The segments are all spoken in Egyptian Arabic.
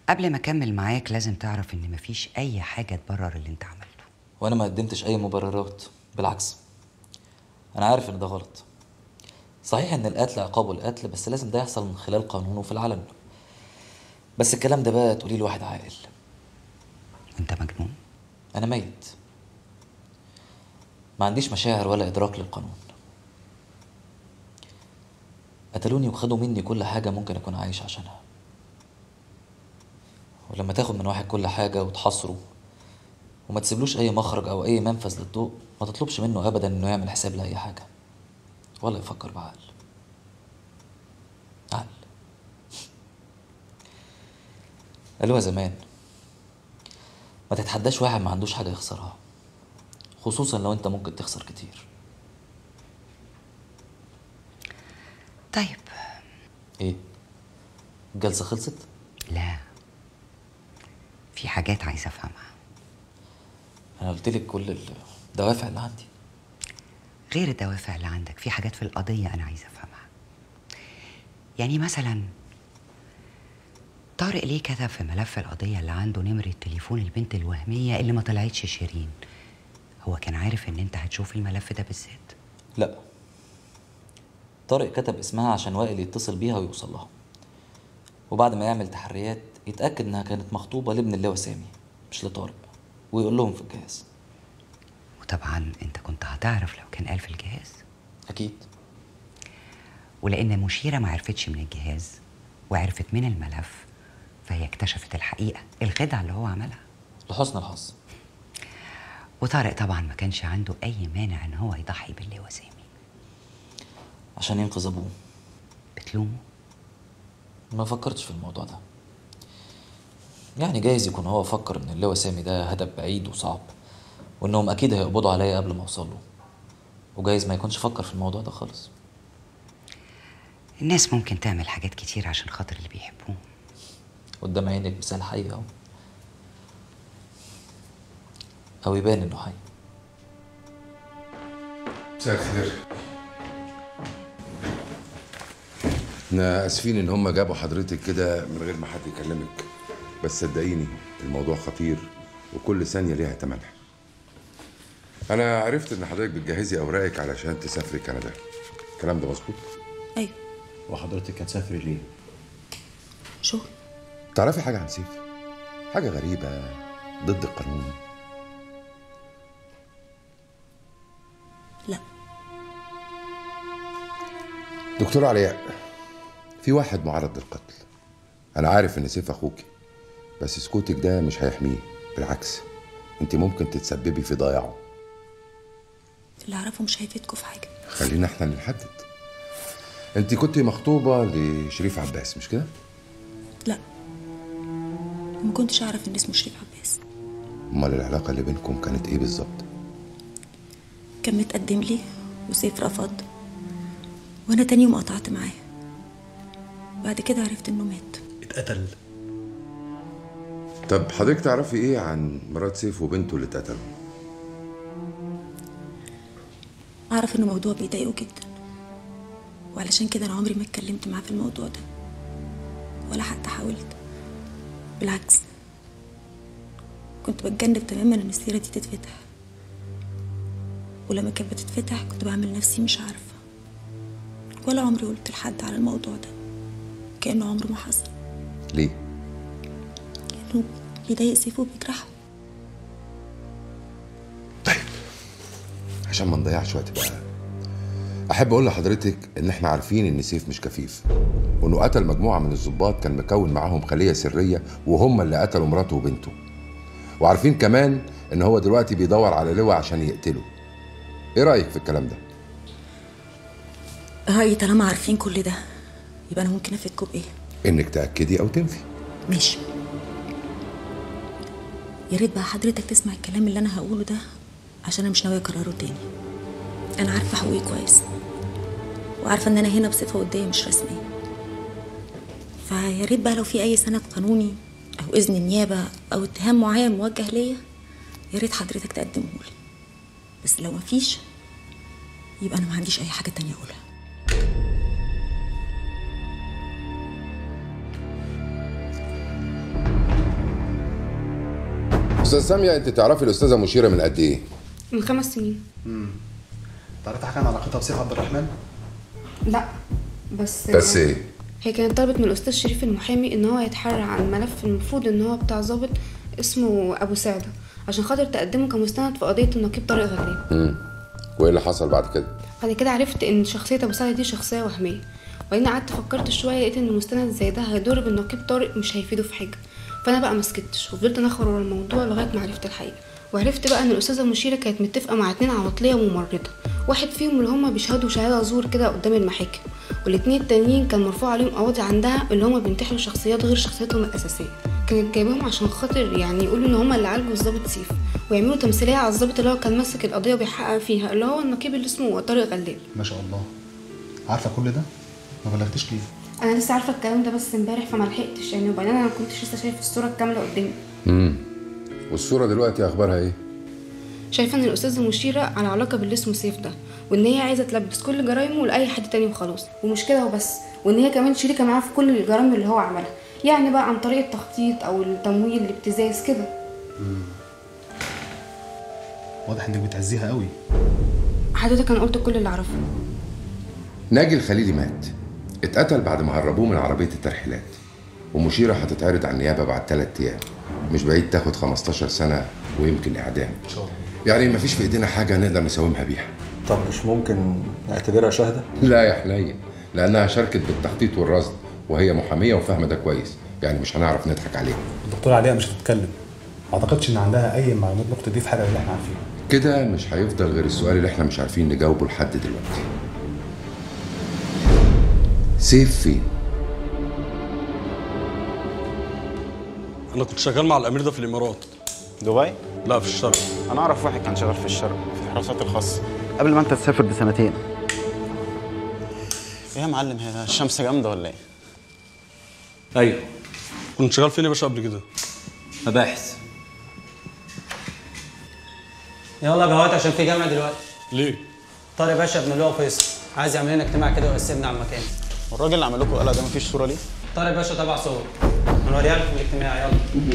قبل ما اكمل معاك لازم تعرف ان مفيش اي حاجه تبرر اللي انت عملته وانا ما قدمتش اي مبررات بالعكس انا عارف ان ده غلط صحيح ان القتل عقابه القتل بس لازم ده يحصل من خلال قانون وفي العلن بس الكلام ده بقى تقولي لواحد عاقل انت مجنون انا ميت ما عنديش مشاعر ولا ادراك للقانون قتلوني وخدوا مني كل حاجة ممكن أكون عايش عشانها ولما تاخد من واحد كل حاجة وتحاصره وما تسيبلوش أي مخرج أو أي منفذ للضوء ما تطلبش منه أبدا إنه يعمل حساب لأي حاجة ولا يفكر بعقل عقل قالوها زمان ما تتحداش واحد ما عندوش حاجة يخسرها خصوصا لو انت ممكن تخسر كتير طيب ايه الجلسة خلصت لا في حاجات عايزه افهمها انا قلت لك كل الدوافع اللي عندي غير الدوافع اللي عندك في حاجات في القضيه انا عايزه افهمها يعني مثلا طارق ليه كتب في ملف القضيه اللي عنده نمره تليفون البنت الوهميه اللي ما طلعتش شيرين هو كان عارف ان انت هتشوف الملف ده بالذات لا طارق كتب اسمها عشان وائل يتصل بيها ويوصل لها وبعد ما يعمل تحريات يتأكد انها كانت مخطوبة لابن اللواء سامي مش لطارق ويقول لهم في الجهاز وطبعا انت كنت هتعرف لو كان قال في الجهاز اكيد ولان مشيره ما عرفتش من الجهاز وعرفت من الملف فهي اكتشفت الحقيقه الخدعه اللي هو عملها لحسن الحظ وطارق طبعا ما كانش عنده اي مانع ان هو يضحي باللواء سامي عشان ينقذ ابوه بتلومه ما فكرتش في الموضوع ده يعني جايز يكون هو فكر ان اللواء سامي ده هدف بعيد وصعب وانهم اكيد هيقبضوا عليا قبل ما اوصل له وجايز ما يكونش فكر في الموضوع ده خالص الناس ممكن تعمل حاجات كتير عشان خاطر اللي بيحبوه قدام عينك مثال حي اهو او يبان انه حي مساء الخير احنا اسفين ان هم جابوا حضرتك كده من غير ما حد يكلمك بس صدقيني الموضوع خطير وكل ثانيه ليها تمنها انا عرفت ان حضرتك بتجهزي اوراقك علشان تسافري كندا الكلام ده مظبوط ايوه وحضرتك هتسافري ليه؟ شغل تعرفي حاجه عن سيف حاجه غريبه ضد القانون لا دكتور علياء في واحد معرض للقتل انا عارف ان سيف اخوكي بس سكوتك ده مش هيحميه بالعكس انت ممكن تتسببي في ضياعه اللي اعرفه مش هيفيدكوا في حاجه خلينا احنا اللي نحدد انت كنت مخطوبه لشريف عباس مش كده لا ما كنتش اعرف ان اسمه شريف عباس امال العلاقه اللي بينكم كانت ايه بالظبط كان متقدم لي وسيف رفض وانا تاني يوم قطعت معاه بعد كده عرفت انه مات اتقتل طب حضرتك تعرفي ايه عن مرات سيف وبنته اللي اتقتلوا اعرف انه موضوع بيضايقه جدا وعلشان كده انا عمري ما اتكلمت معاه في الموضوع ده ولا حتى حاولت بالعكس كنت بتجنب تماما ان السيره دي تتفتح ولما كانت بتتفتح كنت بعمل نفسي مش عارفه ولا عمري قلت لحد على الموضوع ده كانه عمره ما حصل ليه كانه بيضايق سيف وبيجرحه عشان ما نضيعش وقت بقى احب اقول لحضرتك ان احنا عارفين ان سيف مش كفيف وانه قتل مجموعه من الضباط كان مكون معاهم خليه سريه وهم اللي قتلوا مراته وبنته وعارفين كمان ان هو دلوقتي بيدور على لواء عشان يقتله ايه رايك في الكلام ده رأيي طالما عارفين كل ده يبقى انا ممكن افيدكم بايه انك تاكدي او تنفي ماشي يا ريت بقى حضرتك تسمع الكلام اللي انا هقوله ده عشان انا مش ناويه اكرره تاني انا عارفه حقوقي كويس وعارفه ان انا هنا بصفه وديه مش رسميه فيا ريت بقى لو في اي سند قانوني او اذن النيابه او اتهام معين موجه ليا يا ريت حضرتك تقدمه لي بس لو مفيش يبقى انا ما عنديش اي حاجه تانية اقولها استاذ ساميه انت تعرفي الاستاذه مشيره من قد ايه من خمس سنين تعرفي حاجه عن علاقتها بسيف عبد الرحمن؟ لا بس بس ايه هي كانت طلبت من الاستاذ شريف المحامي ان هو يتحرى عن ملف المفروض ان هو بتاع ظابط اسمه ابو سعده عشان خاطر تقدمه كمستند في قضيه النقيب طارق غلاب امم وايه اللي حصل بعد كده بعد كده عرفت ان شخصيه ابو سعده دي شخصيه وهميه وبعدين قعدت فكرت شويه لقيت ان مستند زي ده هيضر بالنقيب طارق مش هيفيده في حاجه فانا بقى مسكتش وفضلت انخر ورا الموضوع لغايه ما عرفت الحقيقه وعرفت بقى ان الاستاذه مشيره كانت متفقه مع اتنين عواطليه وممرضه واحد فيهم اللي هما بيشهدوا شهاده زور كده قدام المحاكم والاتنين التانيين كان مرفوع عليهم قواضي عندها اللي هما بينتحلوا شخصيات غير شخصيتهم الاساسيه كانت جايباهم عشان خاطر يعني يقولوا ان هما اللي عالجوا الظابط سيف ويعملوا تمثيليه على الظابط اللي هو كان ماسك القضيه وبيحقق فيها اللي هو النقيب اللي اسمه طارق غلاب ما شاء الله عارفه كل ده؟ ما بلغتش ليه؟ انا لسه عارفه الكلام ده بس امبارح فما لحقتش يعني وبعدين انا ما كنتش لسه شايف الصوره الكامله قدامي امم والصوره دلوقتي اخبارها ايه شايفه ان الاستاذه مشيره على علاقه باللي اسمه سيف ده وان هي عايزه تلبس كل جرايمه لاي حد تاني وخلاص ومش كده وبس وان هي كمان شريكه معاه في كل الجرائم اللي هو عملها يعني بقى عن طريق التخطيط او التمويل الابتزاز كده واضح انك بتعزيها قوي حضرتك انا قلت كل اللي اعرفه ناجي الخليلي مات اتقتل بعد ما هربوه من عربيه الترحيلات ومشيره هتتعرض على النيابه بعد ثلاث ايام مش بعيد تاخد 15 سنه ويمكن اعدام ان شاء الله يعني مفيش في ايدينا حاجه نقدر نساومها بيها طب مش ممكن نعتبرها شاهدة؟ لا يا حنين لانها شاركت بالتخطيط والرصد وهي محاميه وفاهمه ده كويس يعني مش هنعرف نضحك عليها الدكتوره عليا مش هتتكلم ما اعتقدش ان عندها اي معلومات ممكن تضيف حاجه للي احنا عارفينه كده مش هيفضل غير السؤال اللي احنا مش عارفين نجاوبه لحد دلوقتي سيف فين انا كنت شغال مع الامير ده في الامارات دبي؟ لا في الشرق انا اعرف واحد كان شغال في الشرق في الحراسات الخاصه قبل ما انت تسافر بسنتين ايه يا معلم هي الشمس جامده ولا ايه؟ ايوه كنت شغال فين يا باشا قبل كده مباحث يلا بهوات عشان في جامعة دلوقتي ليه طارق باشا ابن اللواء فيصل عايز يعمل لنا اجتماع كده ويقسمنا على المكان والراجل اللي عمل لكم القلق ده مفيش صوره ليه؟ طارق باشا تبع صور هنوريها لكم في الاجتماع يلا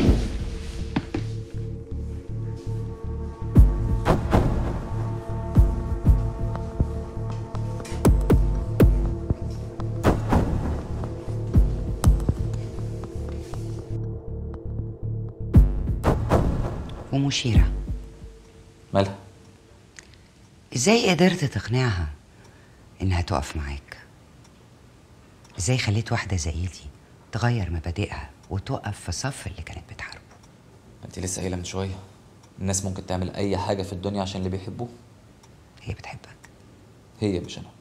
ومشيرة مالها ازاي قدرت تقنعها انها تقف معاك ازاي خليت واحدة زي دي تغير مبادئها وتقف في صف اللي كانت بتحاربه انت لسه قايله من شويه الناس ممكن تعمل اي حاجه في الدنيا عشان اللي بيحبوه هي بتحبك هي مش انا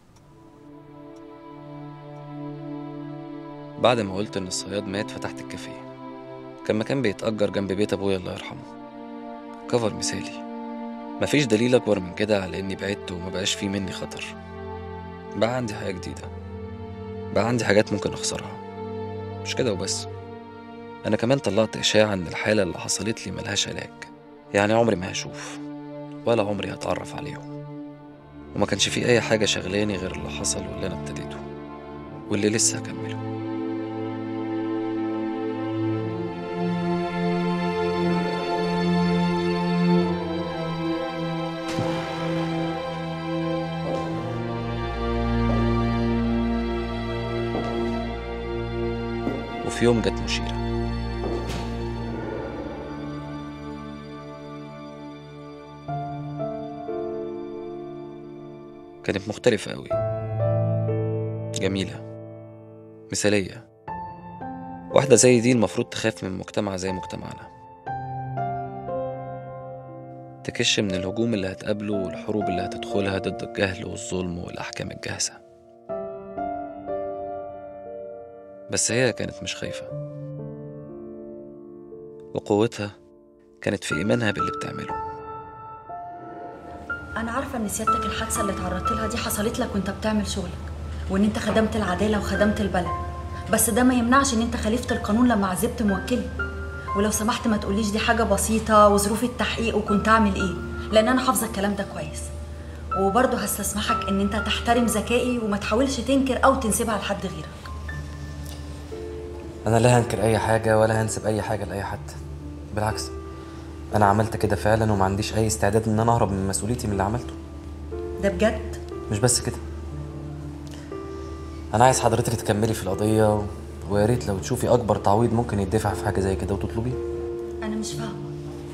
بعد ما قلت ان الصياد مات فتحت الكافيه كان مكان بيتأجر جنب بيت ابويا الله يرحمه كفر مثالي مفيش دليل اكبر من كده على اني بعدت وما بقاش فيه مني خطر بقى عندي حياة جديدة بقى عندي حاجات ممكن اخسرها مش كده وبس انا كمان طلعت اشاعة ان الحالة اللي حصلت لي ملهاش علاج يعني عمري ما هشوف ولا عمري هتعرف عليهم وما كانش في اي حاجة شغلاني غير اللي حصل واللي انا ابتديته واللي لسه هكمله وفي يوم جت مشيرة كانت مختلفة أوي جميلة مثالية واحدة زي دي المفروض تخاف من مجتمع زي مجتمعنا تكش من الهجوم اللي هتقابله والحروب اللي هتدخلها ضد الجهل والظلم والأحكام الجاهزة بس هي كانت مش خايفة وقوتها كانت في إيمانها باللي بتعمله أنا عارفة إن سيادتك الحادثة اللي اتعرضت لها دي حصلت لك وأنت بتعمل شغلك وإن أنت خدمت العدالة وخدمت البلد بس ده ما يمنعش إن أنت خالفت القانون لما عذبت موكلي ولو سمحت ما تقوليش دي حاجة بسيطة وظروف التحقيق وكنت أعمل إيه لأن أنا حافظة الكلام ده كويس وبرضه هستسمحك إن أنت تحترم ذكائي وما تحاولش تنكر أو تنسبها لحد غيرك أنا لا هنكر أي حاجة ولا هنسب أي حاجة لأي حد بالعكس انا عملت كده فعلا وما عنديش اي استعداد ان انا اهرب من مسؤوليتي من اللي عملته ده بجد مش بس كده انا عايز حضرتك تكملي في القضيه و... ويا ريت لو تشوفي اكبر تعويض ممكن يدفع في حاجه زي كده وتطلبيه انا مش فاهمه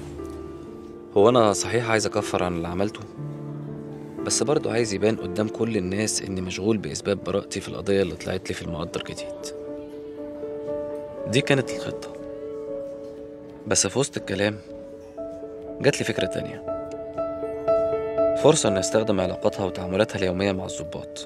هو انا صحيح عايز اكفر عن اللي عملته بس برضه عايز يبان قدام كل الناس اني مشغول باثبات براءتي في القضيه اللي طلعت لي في المقدر جديد دي كانت الخطه بس في وسط الكلام جات لي فكره تانية فرصه اني استخدم علاقاتها وتعاملاتها اليوميه مع الضباط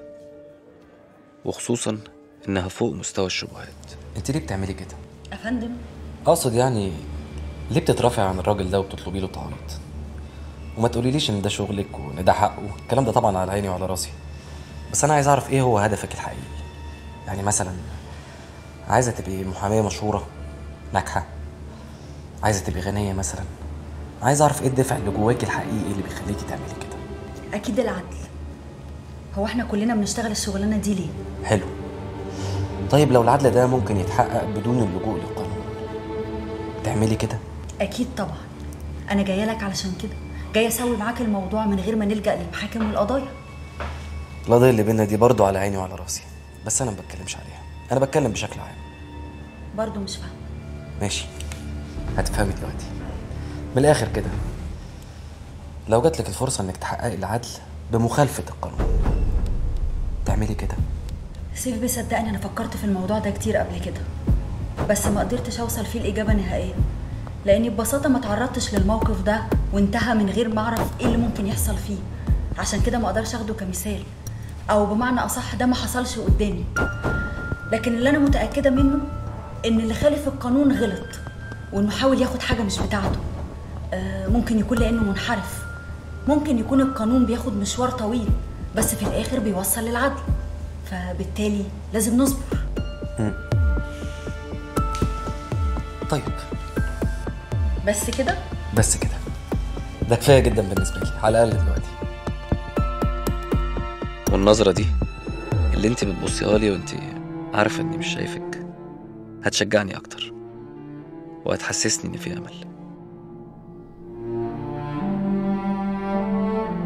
وخصوصا انها فوق مستوى الشبهات انت ليه بتعملي كده افندم اقصد يعني ليه بتترافعي عن الراجل ده وبتطلبي له تعويض وما تقوليليش ان ده شغلك وان ده حقه الكلام ده طبعا على عيني وعلى راسي بس انا عايز اعرف ايه هو هدفك الحقيقي يعني مثلا عايزه تبقي محاميه مشهوره ناجحه عايزه تبقي غنيه مثلا عايز اعرف ايه الدافع اللي جواكي الحقيقي اللي بيخليكي تعملي كده اكيد العدل هو احنا كلنا بنشتغل الشغلانه دي ليه حلو طيب لو العدل ده ممكن يتحقق بدون اللجوء للقانون تعملي كده اكيد طبعا انا جايه لك علشان كده جايه اسوي معاك الموضوع من غير ما نلجا للمحاكم والقضايا القضيه اللي بينا دي برضو على عيني وعلى راسي بس انا ما بتكلمش عليها انا بتكلم بشكل عام برضو مش فاهمه ماشي هتفهمي دلوقتي من الاخر كده لو جات لك الفرصه انك تحققي العدل بمخالفه القانون تعملي كده سيف بيه صدقني انا فكرت في الموضوع ده كتير قبل كده بس ما قدرتش اوصل فيه الاجابه نهائيه لاني ببساطه ما تعرضتش للموقف ده وانتهى من غير ما اعرف ايه اللي ممكن يحصل فيه عشان كده ما اقدرش اخده كمثال او بمعنى اصح ده ما حصلش قدامي لكن اللي انا متاكده منه ان اللي خالف القانون غلط وانه حاول ياخد حاجه مش بتاعته آه ممكن يكون لانه منحرف ممكن يكون القانون بياخد مشوار طويل بس في الاخر بيوصل للعدل فبالتالي لازم نصبر طيب بس كده بس كده ده كفايه جدا بالنسبه لي على الاقل دلوقتي والنظره دي اللي انت بتبصيها لي وانت عارفه اني مش شايفك هتشجعني اكتر وهتحسسني ان في امل